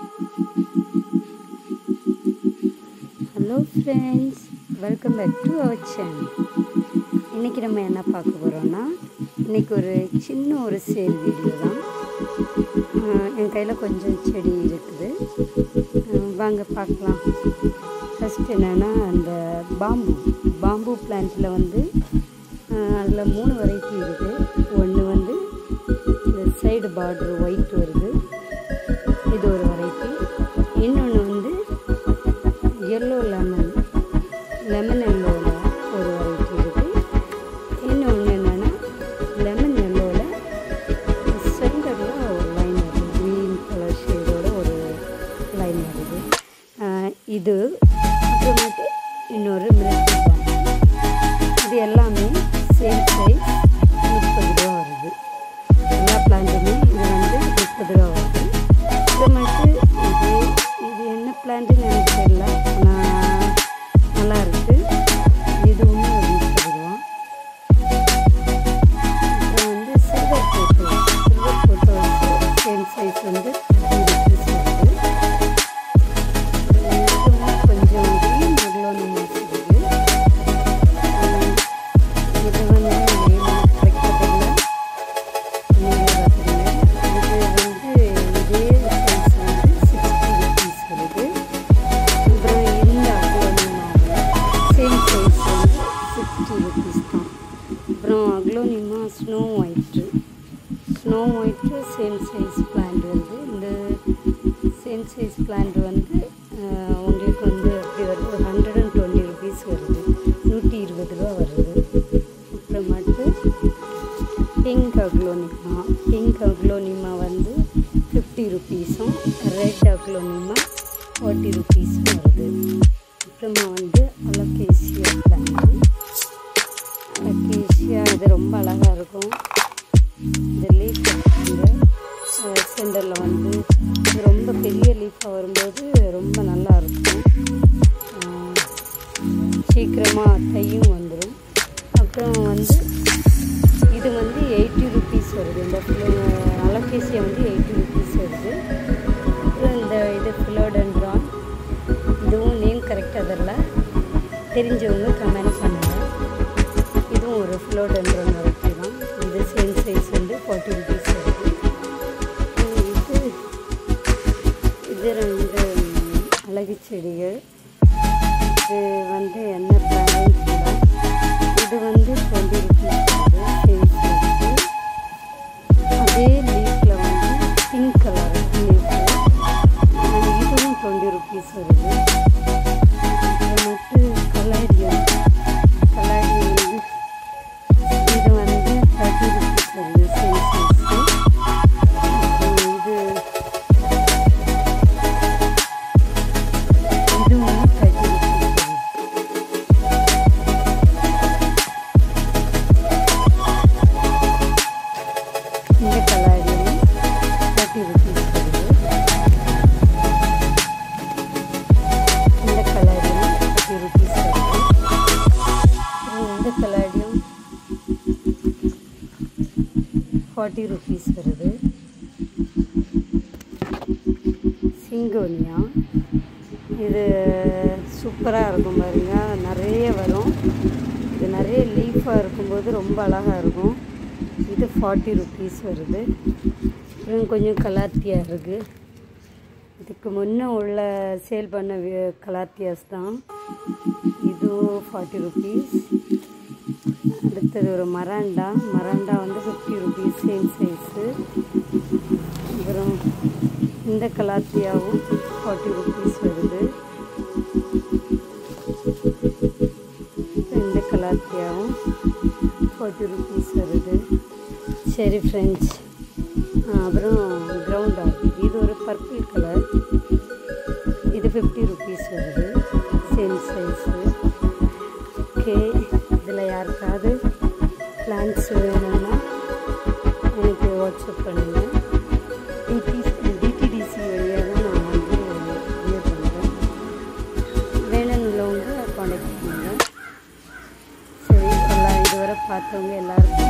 Hello friends welcome back to our channel இன்றைக்கி நம்ம என்ன பார்க்க போகிறோன்னா இன்றைக்கி ஒரு சின்ன ஒரு சேல் வீடியோ தான் ஆஹ் என் கையில் கொஞ்சம் செடி இருக்குது ஆஹ் வாங்க பார்க்கலாம் ஃபஸ்ட் என்னென்னா அந்த பாம்பு பாம்பு பிளான்ட்டில் வந்து அதில் மூணு வெரைட்டி இருக்குது ஒன்று வந்து இந்த சைடு பார்டர் ஒயிட் வருது இது ஒரு வெரைட்டி இன்னொன்று வந்து எல்லோ லெமன் லெமன் எல்லோவில் ஒரு வெரைட்டி இருக்குது இன்னொன்று என்னென்னா லெமன் எல்லோவில் சென்டரில் ஒரு லைன் வருது க்ரீன் கலர் ஷேடோட ஒரு லைன் வருது ஆஹ் இது அப்புறமேட்டு இன்னொரு மிளகு பாம்பு இது எல்லாமே சேம் சைஸ் முப்பது ரூபா வருது எல்லா பிளான்ட்டுமே இது வந்து முப்பது ரூபா வருது அப்புறமேட்டு இது இது என்ன பிளான்ட்டுன்னு எனக்கு தெரியல ஆனால் நல்லா இருக்குது இதுவுமே ஒரு முப்பது ரூபா அப்புறம் வந்து silver pothos silver pothos same size வந்து இந்த பீஸ் வருது இதுவும் கொஞ்சம் green மெர்லோன் இருக்குது இது வந்து name correct ஆ தெரியல. நீங்களே பார்த்துருங்க. இது வந்து இதே size வந்து 60 rupees வருது. அப்புறம் இந்த அக்லோனிமாவில் சேம் சைஸ் வந்து 60 rupees தான் அப்புறம் aglaonema snow white snow white same size plant வருது இந்த சேம் சைஸ் பிளான்ட் வந்து ஆஹ், உங்களுக்கு வந்து எப்படி வருது ஒரு ஹண்ட்ரட் அண்ட் டுவெண்ட்டி ருபீஸ் வருது நூற்றி இருபது ரூபா வருது அப்புறமேட்டு பிங்க் அக்லோனிமா பிங்க் அக்லோனிமா வந்து ஃபிஃப்டி ருபீஸும் ரெட் அக்லோனிமா ஃபார்ட்டி ருபீஸும் வருது அப்புறமா வந்து அலோகேசியா பிளான்ட் அலோகேசியா இது ரொம்ப அழகாக இருக்கும் இந்த லீஃப் இந்த சென்டரில் வந்து இது ரொம்ப பெரிய லீஃபாக வரும்போது ரொம்ப நல்லா இருக்கும் ஆஹ் சீக்கிரமாக தையும் வந்துடும் அப்புறம் வந்து இது வந்து எயிட்டி ருபீஸ் வருது இந்த அலோகேசியா வந்து எயிட்டி ருபீஸ் வருது அப்புறம் இந்த இது ஃபிலோடன்ட்ரான் இதுவும் நேம் கரெக்டாக தெரில தெரிஞ்சவங்க கமெண்ட் பண்ணுங்கள் இதுவும் ஒரு ஃபிலோடென்ட்ரன் வெரைட்டி தான் இது சேம் சைஸ் வந்து ஃபார்ட்டி ருபீஸ் வருது இது இது ரெண்டு அழகு செடிகள் இது வந்து என்ன பிளான் இது வந்து டுவெண்ட்டி ருபீஸ் வருது சேம் சைஸு அதே லீஃபில் வந்து பிங்க் கலர் லீஃபு இதுவும் டுவெண்ட்டி ருபீஸ் வருது அப்புறமேட்டு கலாரியம் கலாரியம் வந்து இது வந்து தேர்ட்டி ருபீஸ் வருது சேம் சைஸு இது இது வந்து தேர்ட்டி ருபீஸ் வருது இந்த கலாரியம் தேர்ட்டி ருபீஸ் வருது இந்த கலாரியம் தேர்ட்டி ருபீஸ் வருது அப்புறம் இந்த கலாரியம் ஃபார்ட்டி ருபீஸ் வருது சிங்கோனியா இது சூப்பராக இருக்கும் பாருங்க நிறைய வரும் இது நிறைய லீஃபாக இருக்கும்போது ரொம்ப அழகாக இருக்கும் இது ஃபார்ட்டி ருபீஸ் வருது அப்புறம் கொஞ்சம் கலாத்தியாக இருக்குது இதுக்கு முன்னே உள்ள சேல் பண்ண வி- கலாத்தியாஸ் தான் இதுவும் ஃபார்ட்டி ருபீஸ் அடுத்தது ஒரு மராண்டா மராண்டா வந்து ஃபிஃப்டி ருபீஸ் சேம் சைஸு அப்புறம் இந்த கலாத்தியாவும் ஃபார்ட்டி ருபீஸ் வருது இந்த கலாத்தியாவும் ஃபார்ட்டி ருபீஸ் வருது சரி ஃப்ரெண்ட்ஸ் அப்புறம் கிரவுண்ட் ஆர்கிட் இது ஒரு பர்பிள் கலர் இது ஃபிஃப்டி ருபீஸ் வருது சேம் சைஸு ஓகே இதில் யாருக்காவது பிளான்ஸ் வேணும்னா எனக்கு வாட்ஸ்அப் பண்ணுங்கள் டிடி டிடிடிசி வழியாக தான் நான் வந்து இது பண்ணுறேன் வேணும்னுள்ளவங்க காண்டாக்ட் பண்ணுங்கள் சரி எல்லாம் இதுவரை பார்த்தவங்க எல்லாருக்கும்